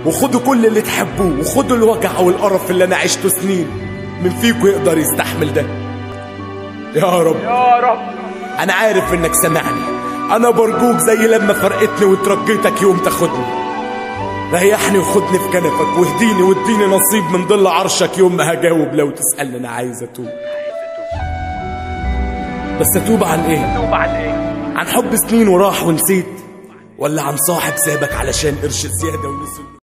وخدوا كل اللي تحبوه وخدوا الوجع والقرف اللي انا عشته سنين من فيكم يقدر يستحمل ده يا رب يا رب انا عارف انك سامعني انا برجوك زي لما فرقتني وترجيتك يوم تاخدني ريحني وخدني في كنفك واهديني واديني نصيب من ظل عرشك يوم ما هجاوب لو تسألني انا عايز اتوب بس اتوب عن ايه توب عن ايه عن حب سنين وراح ونسيت ولا عن صاحب سابك علشان قرش زيادة ونسي